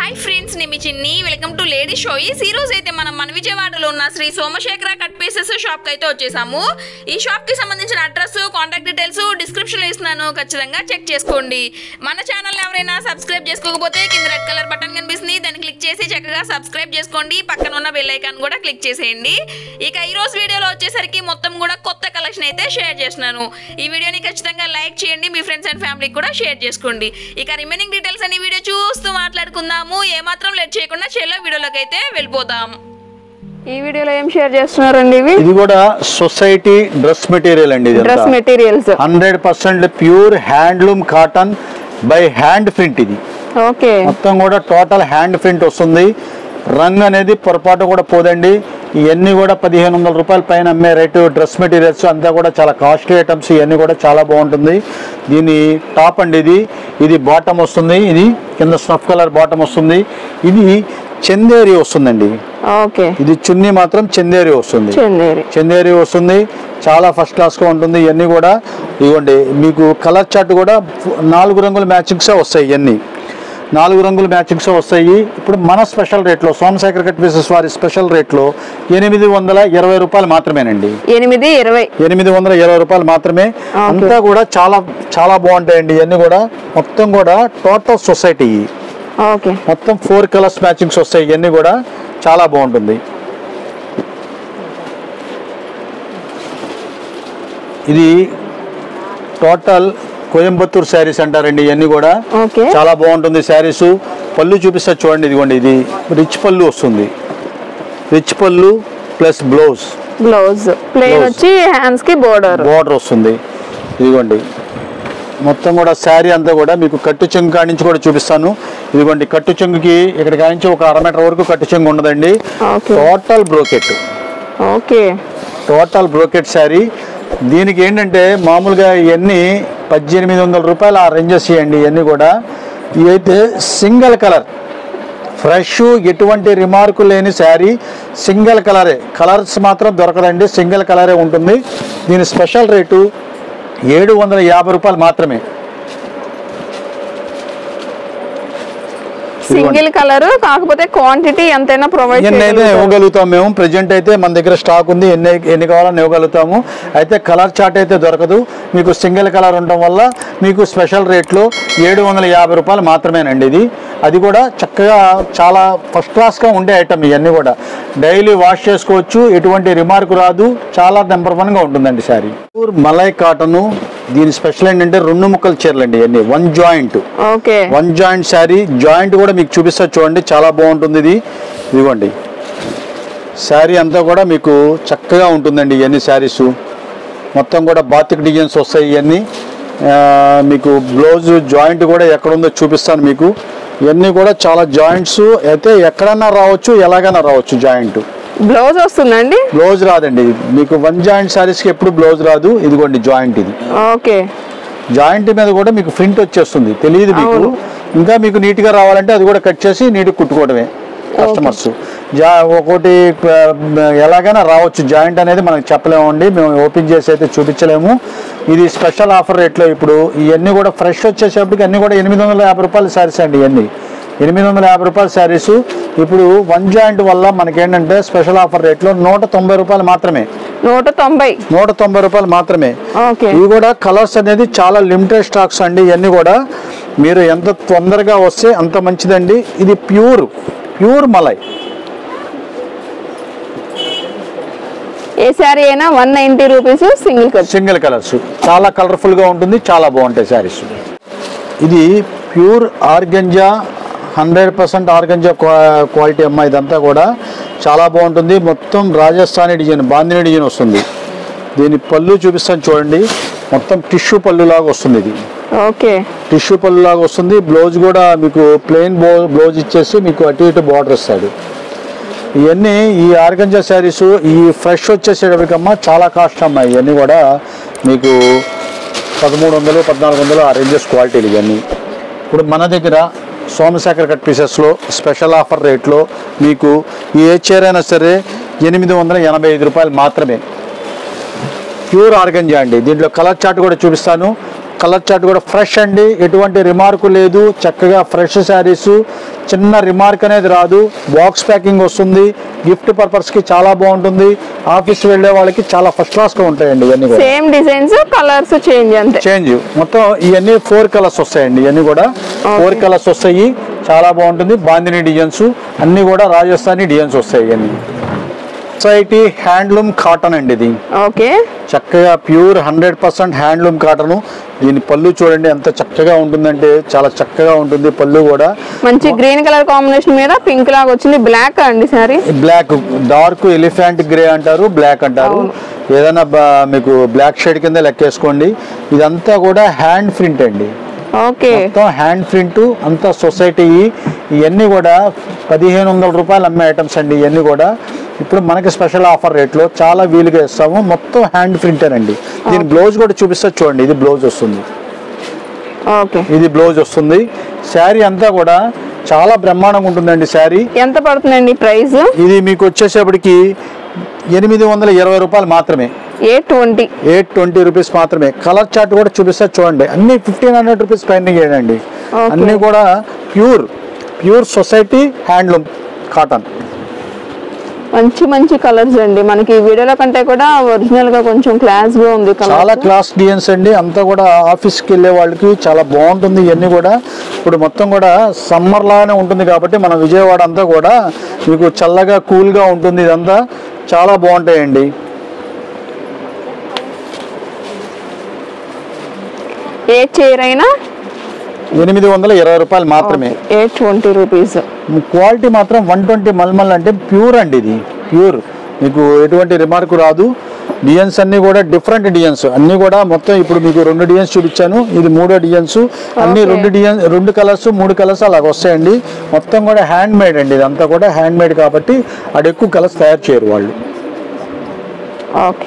Hi friends నేను మీ చిన్ని welcome to lady షోయిస్ ఈ రోజు అయితే మనం మన విజయవాడలో ఉన్న Sri Somasekhara cut pieces shop కి అయితే వచ్చేసాము ఈ షాప్ కి సంబంధించిన అడ్రస్ కాంటాక్ట్ డీటెయిల్స్ డిస్క్రిప్షన్ లో ఇస్తున్నాను ఖచ్చితంగా చెక్ చేసుకోండి మన ఛానల్ ఎవరైనా సబ్స్క్రైబ్ చేసుకోకపోతే కింద రెడ్ కలర్ బటన్ కనిపిస్తుంది దాన్ని క్లిక్ చేసి చక్కగా సబ్స్క్రైబ్ చేసుకోండి పక్కన ఉన్న బెల్ ఐకాన్ కూడా క్లిక్ చేసేయండి ఇక ఈ రోజు వీడియోలో వచ్చేసరికి మొత్తం కూడా కొత్త కలెక్షన్ అయితే షేర్ చేస్తున్నాను ఈ వీడియోని ఖచ్చితంగా లైక్ చేయండి మీ ఫ్రెండ్స్ అండ్ ఫ్యామిలీకి కూడా షేర్ చేసుకోండి ఇక రిమైనింగ్ డీటెయిల్స్ అన్ని వీడియో చూస్తూ మాట్లాడుకుందాము ఏమాత్రం లేట్ చేయకుండా చెల్లో వీడియోలోకి అయితే వెళ్ళిపోదాం ఈ వీడియోలో ఏం షేర్ చేస్తున్నారండి ఇవి ఇది కూడా సొసైటీ డ్రెస్ మెటీరియల్ అండి ఇది dress materials hundred percent pure handloom cotton by hand print ఇది ఓకే మొత్తం కూడా టోటల్ హ్యాండ్ ప్రింట్ వస్తుంది రంగు అనేది పొరపాటు కూడా పోదండి ఇవన్నీ కూడా పదిహేను వందల రూపాయల పైన అమ్మే రేటు డ్రెస్ మెటీరియల్స్ అంతా కూడా చాలా కాస్ట్లీ ఐటమ్స్ ఇవన్నీ కూడా చాలా బాగుంటుంది దీని టాప్ అండి ఇది ఇది బాటమ్ వస్తుంది ఇది కింద స్నఫ్ కలర్ బాటమ్ వస్తుంది ఇది చందేరి వస్తుందండి ఓకే ఇది చున్నీ మాత్రం చందేరి వస్తుంది చందేరి చందేరి వస్తుంది చాలా ఫస్ట్ క్లాస్గా ఉంటుంది ఇవన్నీ కూడా ఇవ్వండి మీకు కలర్ చార్ట్ కూడా నాలుగు రంగుల మ్యాచింగ్సే వస్తాయి ఇవన్నీ నాలుగు రంగుల మ్యాచింగ్స్ వస్తాయి ఇప్పుడు మన స్పెషల్ రేట్లో సోమశేఖర్ కట్ పీసెస్ వారి స్పెషల్ రేట్లో ఎనిమిది వందల ఇరవై రూపాయలు మాత్రమేనండి ఎనిమిది ఇరవై ఎనిమిది వందల ఇరవై రూపాయలు మాత్రమే అంతా కూడా చాలా చాలా బాగుంటాయండి ఇవన్నీ కూడా మొత్తం కూడా టోటల్ సొసైటీ ఓకే మొత్తం ఫోర్ కలర్స్ మ్యాచింగ్స్ వస్తాయి ఇవన్నీ కూడా చాలా బాగుంటుంది ఇది టోటల్ కోయంబత్తూర్ శారీస్ అంటారండి ఇవన్నీ కూడా ఓకే చాలా బాగుంటుంది శారీస్ పళ్ళు చూపిస్తా చూడండి ఇదిగోండి ఇది రిచ్ పళ్ళు వస్తుంది రిచ్ పళ్ళు plus blouse blouse plain Blouse. వచ్చి హ్యాండ్స్ కి బోర్డర్ బార్డర్ వస్తుంది ఇదిగోండి మొత్తం కూడా శారీ అంతా కూడా మీకు కట్టు చెంగు కాడి నుంచి కూడా చూపిస్తాను ఇదిగోండి కట్టు చెంగుకి ఇక్కడ కాడి నుంచి ఒక అర మీటర్ వరకు కట్టు చెంగు ఉండదండి Okay. Total brocade okay total brocade sari దీనికి ఏంటంటే మామూలుగా ఇవన్నీ పద్దెనిమిది వందల రూపాయలు ఆ రేంజెస్ ఇవ్వండి ఇవన్నీ కూడా ఇవైతే సింగిల్ కలర్ ఫ్రెష్ ఎటువంటి రిమార్కు లేని శారీ సింగిల్ కలరే కలర్స్ మాత్రం దొరకదండి సింగిల్ కలరే ఉంటుంది దీని స్పెషల్ రేటు ఏడు వందల యాభై రూపాయలు మాత్రమే సింగిల్ కలర్ కాకపోతే క్వాంటిటీ ఎంతైనా ప్రొవైడ్ ఎన్ని అయితే ఇవ్వగలుగుతాం మేము ప్రజెంట్ అయితే మన దగ్గర స్టాక్ ఉంది ఎన్ని ఎన్ని కావాలని ఇవ్వగలుగుతాము అయితే కలర్ చార్ట్ అయితే దొరకదు మీకు సింగిల్ కలర్ ఉండటం వల్ల మీకు స్పెషల్ రేట్లో ఏడు వందల యాభై రూపాయలు మాత్రమేనండి ఇది అది కూడా చక్కగా చాలా ఫస్ట్ క్లాస్గా ఉండే ఐటమ్ ఇవన్నీ కూడా డైలీ వాష్ చేసుకోవచ్చు ఎటువంటి రిమార్క్ రాదు చాలా నెంబర్ వన్గా ఉంటుందండి శారీ ప్యూర్ మలై కాటను దీని స్పెషల్ ఏంటంటే రెండు ముక్కల చీరలు అండి ఇవన్నీ one joint okay one joint sari joint కూడా మీకు చూపిస్తా చూడండి చాలా బాగుంటుంది ఇది ఇదిగోండి శారీ అంతా కూడా మీకు చక్కగా ఉంటుందండి ఇవన్నీ శారీస్ మొత్తం కూడా బాతిక్ డిజైన్స్ వస్తాయి ఇవన్నీ ఆ, మీకు బ్లౌజ్ జాయింట్ కూడా ఎక్కడ ఉందో చూపిస్తాను మీకు ఇవన్నీ కూడా చాలా జాయింట్స్ అయితే ఎక్కడన్నా రావచ్చు ఎలాగైనా రావచ్చు జాయింట్ బ్లౌజ్ వస్తుందండి బ్లౌజ్ రాదండి మీకు వన్ జాయింట్ శారీస్కి ఎప్పుడు బ్లౌజ్ రాదు ఇదిగోండి జాయింట్ ఇది ఓకే జాయింట్ మీద కూడా మీకు ప్రింట్ వచ్చేస్తుంది తెలియదు మీకు అవును. ఇంకా మీకు నీట్ గా రావాలంటే అది కూడా కట్ చేసి నీట్ కుట్టుకోవడమే కస్టమర్స్ జా ఒకటి ఆ, ఎలాగైనా రావచ్చు జాయింట్ అనేది మనకు చెప్పలేమండి మేము ఓపెన్ చేసి అయితే చూపించలేము ఇది స్పెషల్ ఆఫర్ రేట్లో ఇప్పుడు ఇవన్నీ కూడా ఫ్రెష్ వచ్చేసేపటికి అన్ని కూడా ఎనిమిది వందల యాభై రూపాయల శారీస్ అండి ఇవన్నీ ఎనిమిది వందల యాభై రూపాయల శారీస్ ఇప్పుడు వన్ జాయింట్ వల్ల మనకేంటంటే స్పెషల్ ఆఫర్ రేట్లో నూట తొంభై రూపాయలు మాత్రమే నూట తొంభై నూట తొంభై రూపాయలు మాత్రమే ఓకే ఇవి కూడా కలర్స్ అనేది చాలా లిమిటెడ్ స్టాక్స్ అండి ఇవన్నీ కూడా మీరు ఎంత తొందరగా వస్తే అంత మంచిదండి ఇది ప్యూర్ ప్యూర్ మలై ఏ శారీ అయినా one ninety rupees single cut single colours చాలా కలర్ఫుల్ గా ఉంటుంది చాలా బాగుంటాయి శారీస్ ఇది pure organza hundred percent organza quality అమ్మ ఇదంతా కూడా చాలా బాగుంటుంది మొత్తం రాజస్థానీ డిజైన్ బాందిని డిజైన్ వస్తుంది దీని పళ్ళు చూపిస్తాను చూడండి మొత్తం టిష్యూ పళ్ళు లాగా వస్తుంది ఇది ఓకే టిష్యూ పళ్ళు లాగా వస్తుంది బ్లౌజ్ కూడా మీకు ప్లెయిన్ బ్లౌజ్ ఇచ్చేసి మీకు అటు ఇటు బార్డర్ ఇస్తాడు ఇవన్నీ ఈ ఆర్గంజా శారీస్ ఈ ఫ్రెష్ వచ్చేసేటప్పటికమ్మా చాలా కాస్ట్ అమ్మా ఇవన్నీ కూడా మీకు పదమూడు వందలు పద్నాలుగు వందలు ఆ రేంజెస్ క్వాలిటీలు ఇవన్నీ ఇప్పుడు మన దగ్గర సోమశేఖర్ కట్ పీసెస్లో స్పెషల్ ఆఫర్ రేట్లో మీకు ఏ చీర అయినా సరే ఎనిమిది వందల ఎనభై ఐదు రూపాయలు మాత్రమే ప్యూర్ ఆర్గంజా అండి దీంట్లో కలర్ చార్ట్ కూడా చూపిస్తాను కలర్ చార్ట్ కూడా ఫ్రెష్ అండి ఎటువంటి రిమార్క్ లేదు చక్కగా ఫ్రెష్ శారీస్ చిన్న రిమార్క్ అనేది రాదు బాక్స్ ప్యాకింగ్ వస్తుంది గిఫ్ట్ పర్పస్కి చాలా బాగుంటుంది ఆఫీస్ వెళ్ళే వాళ్ళకి చాలా ఫస్ట్ క్లాస్గా ఉంటాయండి ఇవన్నీ కూడా సేమ్ డిజైన్స్ కలర్స్ చేంజ్ అంతే చేంజ్ మొత్తం ఇవన్నీ ఫోర్ కలర్స్ వస్తాయండి ఇవన్నీ కూడా ఫోర్ కలర్స్ వస్తాయి చాలా బాగుంటుంది బాందిని డిజైన్స్ అన్ని కూడా రాజస్థానీ డిజైన్స్ వస్తాయి ఇవన్నీ సొసైటీ హ్యాండ్లూమ్ కాటన్ అండి ఇది ఓకే చక్కగా pure hundred percent handloom cotton దీని పళ్ళు చూడండి ఎంత చక్కగా ఉంటుందంటే చాలా చక్కగా ఉంటుంది పళ్ళు కూడా మంచి గ్రీన్ కలర్ కాంబినేషన్ మీద పింక్ లాగా వచ్చింది బ్లాక్ అండి sorry black dark elephant grey అంటారు బ్లాక్ అంటారు ఏదైనా బా- మీకు బ్లాక్ షేడ్ కింద లెక్కేసుకోండి ఇదంతా కూడా హ్యాండ్ ప్రింట్ అండి ఓకే మొత్తం హ్యాండ్ ప్రింట్ అంతా సొసైటీ ఇవన్నీ కూడా పదిహేను వందల రూపాయలు అమ్మే ఐటమ్స్ అండి ఇవన్నీ కూడా ఇప్పుడు మనకి స్పెషల్ ఆఫర్ రేట్లో చాలా వీలుగా ఇస్తాము మొత్తం హ్యాండ్ ప్రింటేనండి దీని బ్లౌజ్ కూడా చూపిస్తా చూడండి ఇది బ్లౌజ్ వస్తుంది ఓకే ఇది బ్లౌజ్ వస్తుంది శారీ అంతా కూడా చాలా బ్రహ్మాండంగా ఉంటుందండి శారీ ఎంత పడుతుందండి ప్రైస్ ఇది మీకు వచ్చేసేపటికి ఎనిమిది వందల ఇరవై రూపాయలు మాత్రమే ఏ ట్వంటీ ఎయిట్ ట్వంటీ రూపీస్ మాత్రమే కలర్ చార్ట్ కూడా చూపిస్తా చూడండి అన్ని ఫిఫ్టీన్ హండ్రెడ్ రూపీస్ పైన చేయండి Okay. అన్ని కూడా pure pure society handloom cotton మంచి మంచి కలర్స్ అండి మనకి ఈ వీడియోలో కంటే కూడా ఒరిజినల్ గా కొంచెం క్లాస్ గా ఉంది చాలా కలర్ క్లాస్ డిజైన్స్ అండి అంతా కూడా ఆఫీస్కి వెళ్ళే వాళ్ళకి చాలా బాగుంటుంది ఇవన్నీ కూడా ఇప్పుడు మొత్తం కూడా సమ్మర్ లాగానే ఉంటుంది కాబట్టి మన విజయవాడ అంతా కూడా మీకు చల్లగా కూల్గా ఉంటుంది ఇదంతా చాలా బాగుంటాయండి ఏ చైర్ అయినా ఎనిమిది వందల ఇరవై రూపాయలు మాత్రమే ఏ ట్వంటీ రూపీస్ క్వాలిటీ మాత్రం వన్ ట్వంటీ మల్మల్ అంటే ప్యూర్ అండి ఇది ప్యూర్ మీకు ఎటువంటి రిమార్క్ రాదు డిజైన్స్ అన్ని కూడా డిఫరెంట్ డిజైన్స్ అన్ని కూడా మొత్తం ఇప్పుడు మీకు రెండు డిజైన్స్ చూపించాను ఇది మూడో డిజైన్స్ అన్ని Okay. రెండు డిజైన్ రెండు కలర్స్ మూడు కలర్స్ అలాగ వస్తాయండి మొత్తం కూడా హ్యాండ్ మేడ్ అండి ఇదంతా కూడా హ్యాండ్ మేడ్ కాబట్టి అక్కడ ఎక్కువ కలర్స్ తయారు చేయరు వాళ్ళు ఓకే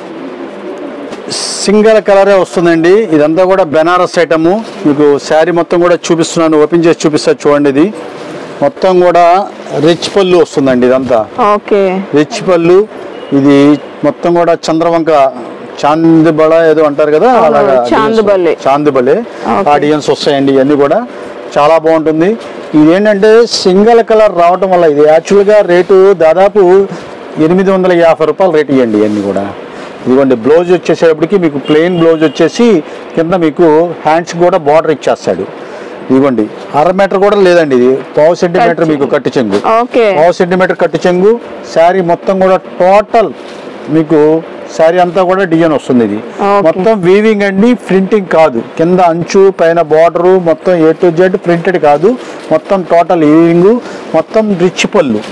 సింగిల్ కలరే వస్తుందండి ఇదంతా కూడా బెనారస్ ఐటము మీకు శారీ మొత్తం కూడా చూపిస్తున్నాను ఓపెన్ చేసి చూపిస్తా చూడండి ఇది మొత్తం కూడా రిచ్ పళ్ళు వస్తుందండి ఇదంతా ఓకే రిచ్ పళ్ళు ఇది మొత్తం కూడా చంద్రవంక చాందిబళ ఏదో అంటారు కదా అవును, అలాగా చాందిబలి. చాందిబలే Okay. ఆ డిజైన్స్ వస్తాయండి ఇవన్నీ కూడా చాలా బాగుంటుంది ఇదేంటంటే సింగిల్ కలర్ రావటం వల్ల ఇది యాక్చువల్గా రేటు దాదాపు ఎనిమిది వందల యాభై రూపాయలు రేట్ ఇవ్వండి ఇవన్నీ కూడా ఇదిగోండి బ్లౌజ్ వచ్చేసేటప్పటికి మీకు ప్లెయిన్ బ్లౌజ్ వచ్చేసి కింద మీకు హ్యాండ్స్ కూడా బార్డర్ ఇచ్చేస్తాడు ఇదిగోండి అర మీటర్ కూడా లేదండి ఇది పావు సెంటీమీటర్ మీకు కట్టు చెంగు ఓకే పావు సెంటీమీటర్ కట్టు చెంగు శారీ మొత్తం కూడా టోటల్ మీకు శారీ అంతా కూడా డిజైన్ వస్తుంది ఇది Okay. మొత్తం వీవింగ్ అండి ప్రింటింగ్ కాదు కింద అంచు పైన బార్డరు మొత్తం ఏ టు జెడ్ ప్రింటెడ్ కాదు మొత్తం టోటల్ వీవింగ్ మొత్తం రిచ్ పళ్ళు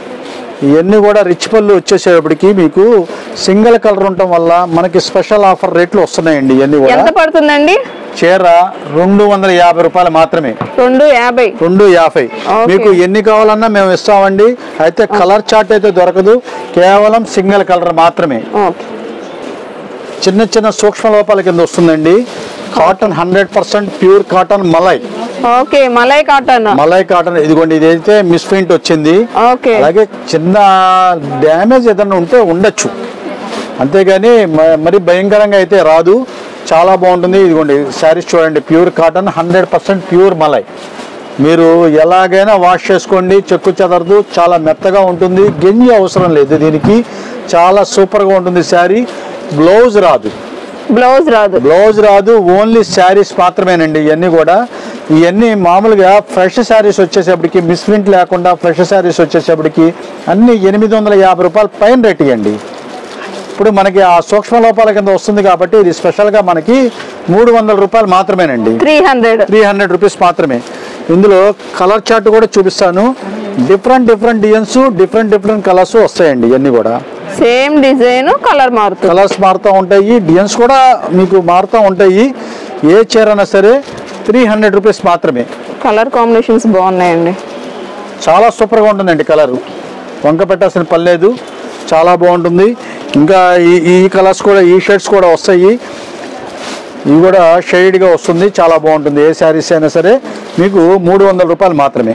ఇవన్నీ కూడా రిచ్ పళ్ళు వచ్చేసేటప్పటికి మీకు సింగిల్ కలర్ ఉండటం వల్ల మనకి స్పెషల్ ఆఫర్ రేట్లు వస్తున్నాయండి ఇవన్నీ కూడా ఎంత పడుతుందండి చీర రెండు వందల యాభై రూపాయలు మాత్రమే రెండు యాభై రెండు యాభై Okay. మీకు ఎన్ని కావాలన్నా మేము ఇస్తామండి అయితే కలర్ చార్ట్ అయితే దొరకదు కేవలం సింగిల్ కలర్ మాత్రమే ఓకే చిన్న చిన్న సూక్ష్మ లోపాల కింద వస్తుందండి cotton hundred percent pure cotton malai okay malai cotton malai cotton ఇదిగోండి ఇదైతే మిస్ప్రింట్ వచ్చింది ఓకే అలాగే చిన్న డ్యామేజ్ ఏదైనా ఉంటే ఉండొచ్చు అంతేగాని మ- మరి భయంకరంగా అయితే రాదు చాలా బాగుంటుంది ఇదిగోండి శారీస్ చూడండి pure cotton hundred percent pure malai మీరు ఎలాగైనా వాష్ చేసుకోండి చెక్కు చెదరదు చాలా మెత్తగా ఉంటుంది గెంజి అవసరం లేదు దీనికి చాలా సూపర్గా ఉంటుంది శారీ బ్లౌజ్ రాదు బ్లౌజ్ రాదు బ్లౌజ్ రాదు ఓన్లీ శారీస్ మాత్రమేనండి ఇవన్నీ కూడా ఇవన్నీ మామూలుగా ఫ్రెష్ శారీస్ వచ్చేసేపటికి మిస్ప్రింట్ లేకుండా ఫ్రెష్ శారీస్ వచ్చేసేపటికి అన్ని ఎనిమిది వందల యాభై రూపాయలు పైన రేట్ ఇవ్వండి ఇప్పుడు మనకి ఆ సూక్ష్మ లోపాల కింద వస్తుంది కాబట్టి ఇది స్పెషల్గా మనకి మూడు వందల రూపాయలు మాత్రమేనండి three hundred three hundred rupees మాత్రమే ఇందులో కలర్ చార్ట్ కూడా చూపిస్తాను different different designs different different colours వస్తాయండి ఇవన్నీ కూడా సేమ్ డిజైన్ కలర్ మారుతుంది కలర్స్ మారుతూ ఉంటాయి డిజైన్స్ కూడా మీకు మారుతూ ఉంటాయి ఏ చీర అయినా సరే త్రీ హండ్రెడ్ రూపీస్ మాత్రమే కలర్ కాంబినేషన్స్ బాగున్నాయండి చాలా సూపర్గా ఉంటుందండి కలర్ వంక పెట్టాల్సిన పని లేదు చాలా బాగుంటుంది ఇంకా ఈ ఈ కలర్స్ కూడా ఈ షర్ట్స్ కూడా వస్తాయి ఇవి కూడా షేడ్గా వస్తుంది చాలా బాగుంటుంది ఏ శారీస్ అయినా సరే మీకు మూడు వందల రూపాయలు మాత్రమే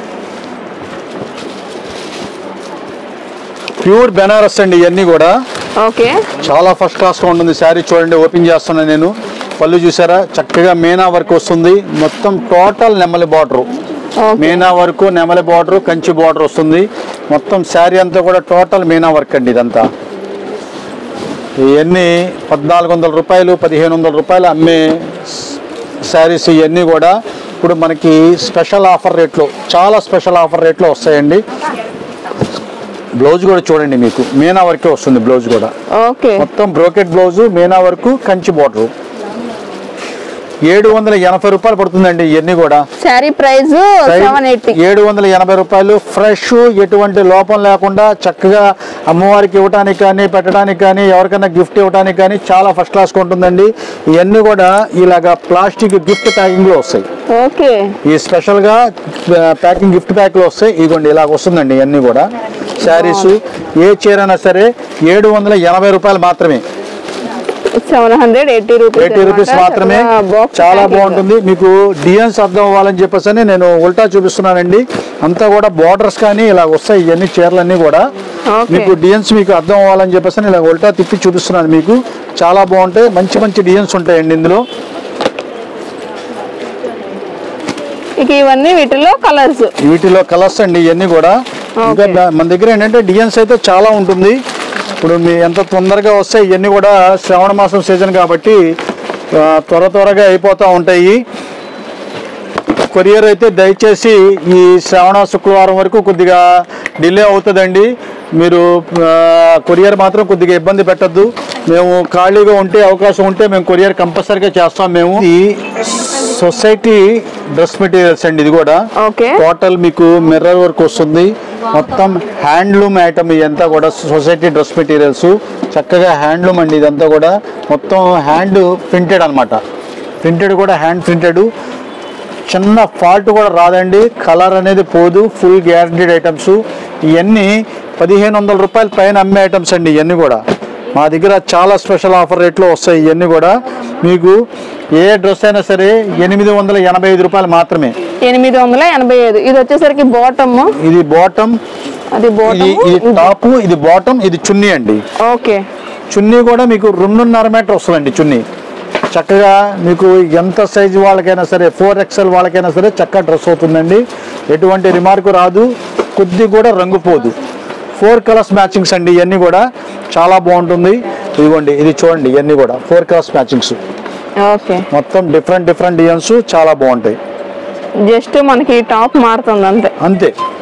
ప్యూర్ బెనారస్ అండి ఇవన్నీ కూడా ఓకే చాలా ఫస్ట్ క్లాస్గా ఉంటుంది శారీ చూడండి ఓపెన్ చేస్తున్నాను నేను పళ్ళు చూసారా చక్కగా మీనా వర్క్ వస్తుంది మొత్తం టోటల్ నెమలి బార్డర్ ఓకే మీనా వర్క్ నెమలి బార్డర్ కంచి బార్డర్ వస్తుంది మొత్తం శారీ అంతా కూడా టోటల్ మీనా వర్క్ అండి ఇదంతా ఇవన్నీ పద్నాలుగు వందల రూపాయలు పదిహేను వందల రూపాయలు అమ్మే శారీస్ ఇవన్నీ కూడా ఇప్పుడు మనకి స్పెషల్ ఆఫర్ రేట్లో చాలా స్పెషల్ ఆఫర్ రేట్లో వస్తాయండి బ్లౌజ్ కూడా చూడండి మీకు మీనా వర్కే వస్తుంది బ్లౌజ్ కూడా ఓకే మొత్తం బ్రోకెట్ బ్లౌజ్ మీనా వర్క్ కంచి బార్డర్ ఏడు వందల ఎనభై రూపాయలు పడుతుందండి ఇవన్నీ కూడా శారీ ప్రైస్ సెవెన్ ఎయిటీ ఏడు వందల ఎనభై రూపాయలు ఫ్రెష్ ఎటువంటి లోపం లేకుండా చక్కగా అమ్మవారికి ఇవ్వడానికి కానీ పెట్టడానికి కానీ ఎవరికైనా గిఫ్ట్ ఇవ్వడానికి కానీ చాలా ఫస్ట్ క్లాస్ ఉంటుందండి ఇవన్నీ కూడా ఇలాగా ప్లాస్టిక్ గిఫ్ట్ ప్యాకింగ్లో వస్తాయి ఓకే ఈ స్పెషల్గా ప్యాకింగ్ గిఫ్ట్ ప్యాక్లో వస్తాయి ఇదిగోండి ఇలాగ వస్తుందండి ఇవన్నీ కూడా శారీస్ ఏ చీర అయినా సరే ఏడు వందల ఎనభై రూపాయలు మాత్రమే seven hundred eighty rupees eighty rupees మాత్రమే చాలా బాగుంటుంది మీకు డిజైన్స్ అర్థం అవ్వాలని చెప్పేసి అని నేను ఉల్టా చూపిస్తున్నానండి అంతా కూడా బార్డర్స్ కానీ ఇలా వస్తాయి ఇవన్నీ చీరలన్నీ కూడా ఓకే మీకు డిజైన్స్ మీకు అర్థం అవ్వాలని చెప్పేసి అని ఇలా ఉల్టా తిప్పి చూపిస్తున్నాను మీకు చాలా బాగుంటాయి మంచి మంచి డిజైన్స్ ఉంటాయండి ఇందులో ఇక ఇవన్నీ వీటిలో కలర్స్ వీటిలో కలర్స్ అండి ఇవన్నీ కూడా ఇంకా ఓకే. దా- మన దగ్గర ఏంటంటే డిజైన్స్ అయితే చాలా ఉంటుంది ఇప్పుడు మీ ఎంత తొందరగా వస్తాయి ఇవన్నీ కూడా శ్రావణ మాసం సీజన్ కాబట్టి ఆ, త్వర త్వరగా అయిపోతూ ఉంటాయి కొరియర్ అయితే దయచేసి ఈ శ్రావణ శుక్రవారం వరకు కొద్దిగా డిలే అవుతుందండి మీరు ఆ, కొరియర్ మాత్రం కొద్దిగా ఇబ్బంది పెట్టద్దు మేము ఖాళీగా ఉంటే అవకాశం ఉంటే మేము కొరియర్ కంపల్సరీగా చేస్తాం మేము ఈ సొసైటీ డ్రెస్ మెటీరియల్స్ అండి ఇది కూడా ఓకే టోటల్ మీకు మిర్రర్ వర్క్ వస్తుంది మొత్తం హ్యాండ్లూమ్ ఐటమ్ ఇదంతా కూడా సొసైటీ డ్రెస్ మెటీరియల్స్ చక్కగా హ్యాండ్లూమ్ అండి ఇదంతా కూడా మొత్తం హ్యాండ్ ప్రింటెడ్ అన్నమాట ప్రింటెడ్ కూడా హ్యాండ్ ప్రింటెడ్ చిన్న ఫాల్ట్ కూడా రాదండి కలర్ అనేది పోదు ఫుల్ గ్యారంటీడ్ ఐటమ్స్ ఇవన్నీ పదిహేను వందల రూపాయల పైన అమ్మే ఐటమ్స్ అండి ఇవన్నీ కూడా మా దగ్గర చాలా స్పెషల్ ఆఫర్ రేట్లో వస్తాయి ఇవన్నీ కూడా మీకు ఏ డ్రెస్ అయినా సరే ఎనిమిది వందల ఎనభై ఐదు రూపాయలు మాత్రమే ఎనిమిది వందల ఎనభై ఐదు ఇది వచ్చేసరికి బాటమ్ ఇది బాటమ్ అది ఇది బాటమ్ ఇది టాప్ ఇది బాటమ్ ఇది చున్నీ అండి ఓకే చున్నీ కూడా మీకు రెండున్నర మీటర్ వస్తుందండి చున్నీ చక్కగా మీకు ఎంత సైజు వాళ్ళకైనా సరే ఫోర్ ఎక్స్ఎల్ వాళ్ళకైనా సరే చక్కగా డ్రెస్ అవుతుందండి ఎటువంటి రిమార్క్ రాదు కొద్ది కూడా రంగు పోదు ఫోర్ కలర్స్ మ్యాచింగ్స్ అండి ఇవన్నీ కూడా చాలా బాగుంటుంది ఇదిగోండి ఇది చూడండి ఇవన్నీ కూడా ఫోర్ కలర్స్ మ్యాచింగ్స్ ఓకే మొత్తం డిఫరెంట్ డిఫరెంట్ డిజైన్స్ చాలా బాగుంటాయి జస్ట్ మనకి టాప్ మారుతుంది అంతే అంతే